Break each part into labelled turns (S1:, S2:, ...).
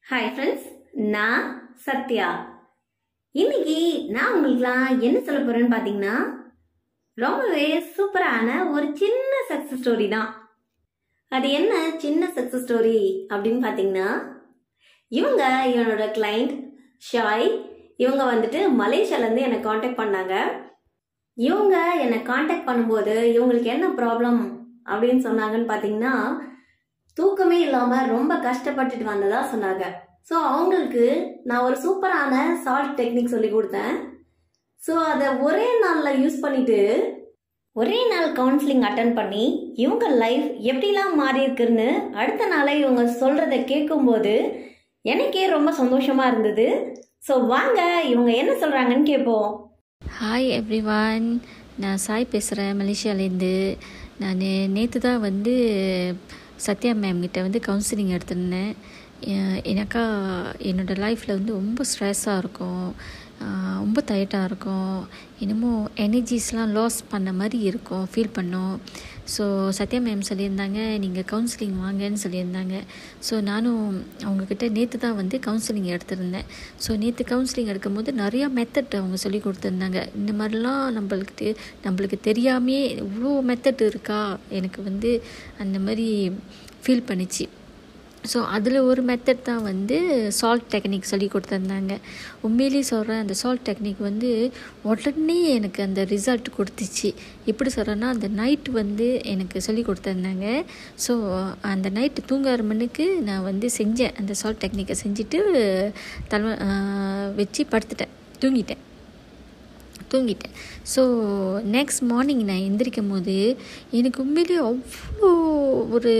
S1: hi friends நான் சத்யா இன்னைக்கு நான் உங்களுக்குலாம் என்ன சொல்ல போறேன்னு பார்த்தீங்கன்னா ரொம்பவே சூப்பரான ஒரு சின்ன சக்ஸஸ் ஸ்டோரி தான் அது என்ன சின்ன சக்ஸஸ் ஸ்டோரி அப்படின்னு பார்த்தீங்கன்னா இவங்க இவனோட கிளைண்ட் ஷாய் இவங்க வந்துட்டு மலேசியாலேருந்து என்னை காண்டாக்ட் பண்ணாங்க இவங்க என்னை காண்டாக்ட் பண்ணும்போது இவங்களுக்கு என்ன ப்ராப்ளம் அப்படின்னு சொன்னாங்கன்னு பார்த்தீங்கன்னா தூக்கமே இல்லாமல் ரொம்ப கஷ்டப்பட்டுட்டு வந்ததா சொன்னாங்க ஸோ அவங்களுக்கு நான் ஒரு சூப்பரான சால்ட் டெக்னிக் சொல்லி கொடுத்தேன் ஸோ அதை ஒரே நாளில் யூஸ் பண்ணிட்டு ஒரே நாள் கவுன்சிலிங் அட்டன் பண்ணி இவங்க லைஃப் எப்படிலாம் மாறி இருக்குன்னு அடுத்த நாளே இவங்க சொல்கிறத கேட்கும்போது எனக்கே ரொம்ப சந்தோஷமாக இருந்தது ஸோ வாங்க இவங்க என்ன சொல்கிறாங்கன்னு கேட்போம்
S2: ஹாய் எவ்ரிவான் நான் சாய் பேசுகிறேன் மலேசியாலேருந்து நான் நேற்று தான் வந்து சத்யா மேம் கிட்ட வந்து கவுன்சிலிங் எடுத்திருந்தேன் எ- எனக்கா என்னோடய லைஃப்பில் வந்து ரொம்ப ஸ்ட்ரெஸ்ஸாக இருக்கும் ஆஹ் ரொம்ப டயர்டாக இருக்கும் இன்னமும் எனர்ஜிஸ்லாம் லாஸ் பண்ண மாதிரி இருக்கும் ஃபீல் பண்ணோம் ஸோ சத்யா மேம் சொல்லியிருந்தாங்க நீங்கள் கவுன்சிலிங் வாங்கன்னு சொல்லியிருந்தாங்க ஸோ நானும் அவங்கக்கிட்ட நேற்று தான் வந்து கவுன்சிலிங் எடுத்திருந்தேன் ஸோ நேற்று கவுன்சிலிங் எடுக்கும்போது நிறையா மெத்தட் அவங்க சொல்லி கொடுத்துருந்தாங்க இந்த மாதிரிலாம் நம்மளுக்கு தெ- நம்மளுக்கு தெரியாமே இவ்வளோ மெத்தட் இருக்கா எனக்கு வந்து அந்த மாதிரி ஃபீல் பண்ணிச்சு ஸோ அதில் ஒரு மெத்தட் தான் வந்து சால்ட் டெக்னிக் சொல்லி கொடுத்துருந்தாங்க உண்மையிலேயே சொல்கிறேன் அந்த சால்ட் டெக்னிக் வந்து உடனே எனக்கு அந்த ரிசல்ட் கொடுத்துச்சு எப்படி சொல்கிறேன்னா அந்த நைட் வந்து எனக்கு சொல்லி கொடுத்துருந்தாங்க ஸோ அந்த நைட்டு தூங்காறு மணிக்கு நான் வந்து செஞ்சேன் அந்த சால்ட் டெக்னிக்கை செஞ்சுட்டு தலை ஆஹ் வச்சு படுத்துட்டேன் தூங்கிட்டேன் தூங்கிட்டேன் ஸோ நெக்ஸ்ட் மார்னிங் நான் எந்திரிக்கும் போது எனக்கு உண்மையிலேயே அவ்வளோ ஒரு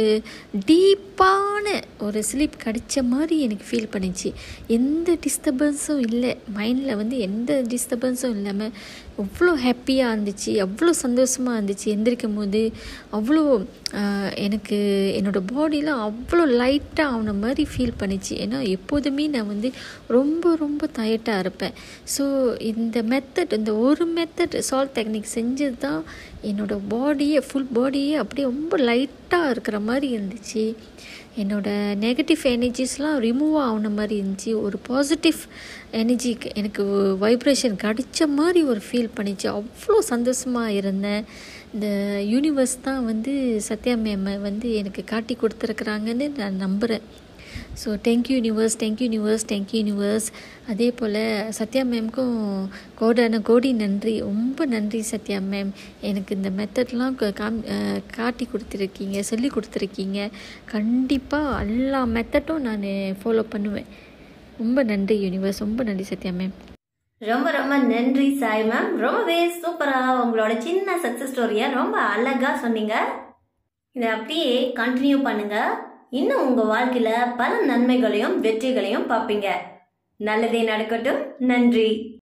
S2: டீப்பான ஒரு ஸ்லீப் கிடைச்ச மாதிரி எனக்கு ஃபீல் பண்ணிச்சு எந்த டிஸ்டர்பன்ஸும் இல்லை மைண்டில் வந்து எந்த டிஸ்டர்பன்ஸும் இல்லாமல் அவ்வளோ ஹாப்பியாக இருந்துச்சு அவ்வளோ சந்தோஷமாக இருந்துச்சு எந்திரிக்கும் போது அவ்வளோ ஆஹ், எனக்கு என்னோடய பாடிலாம் அவ்வளோ லைட்டாக ஆன மாதிரி ஃபீல் பண்ணிச்சு ஏன்னா எப்போதுமே நான் வந்து ரொம்ப ரொம்ப டயர்டாக இருப்பேன் ஸோ இந்த மெத்தட் இந்த ஒரு மெத்தட் சால்ட் டெக்னிக் செஞ்சது தான் என்னோடய பாடியே ஃபுல் பாடியே அப்படியே ரொம்ப லைட்டாக இருக்கிற மாதிரி இருந்துச்சு என்னோட நெகட்டிவ் எனர்ஜிஸ்லாம் ரிமூவ் ஆன மாதிரி இருந்துச்சு ஒரு பாசிட்டிவ் எனர்ஜி எனக்கு வைப்ரேஷன் கிடைச்ச மாதிரி ஒரு ஃபீல் பண்ணிச்சு அவ்வளோ சந்தோஷமாக இருந்தேன் இந்த யூனிவர்ஸ் தான் வந்து சத்யா மேம் வந்து எனக்கு காட்டி கொடுத்துருக்குறாங்கன்னு நான் நம்புகிறேன் so thank you universe thank you universe thank you universe அதே போல் சத்யா மேம்க்கும் கோடான கோடி நன்றி ரொம்ப நன்றி சத்யா மேம் எனக்கு இந்த மெத்தட்லாம் காம் அஹ் காட்டி கொடுத்துருக்கீங்க சொல்லி கொடுத்துருக்கீங்க கண்டிப்பாக எல்லா மெத்தடும் நான் ஃபாலோ பண்ணுவேன் ரொம்ப நன்றி யூனிவர்ஸ் ரொம்ப நன்றி சத்யா மேம்
S1: ரொம்ப ரொம்ப நன்றி சாய் மேம் ரொம்பவே சூப்பரா உங்களோட சின்ன சக்சஸ் ஸ்டோரியை ரொம்ப அழகா சொன்னீங்க இதை அப்படியே கண்டினியூ பண்ணுங்க இன்னும் உங்க வாழ்க்கையில பல நன்மைகளையும் வெற்றிகளையும் பார்ப்பீங்க நல்லதே நடக்கட்டும் நன்றி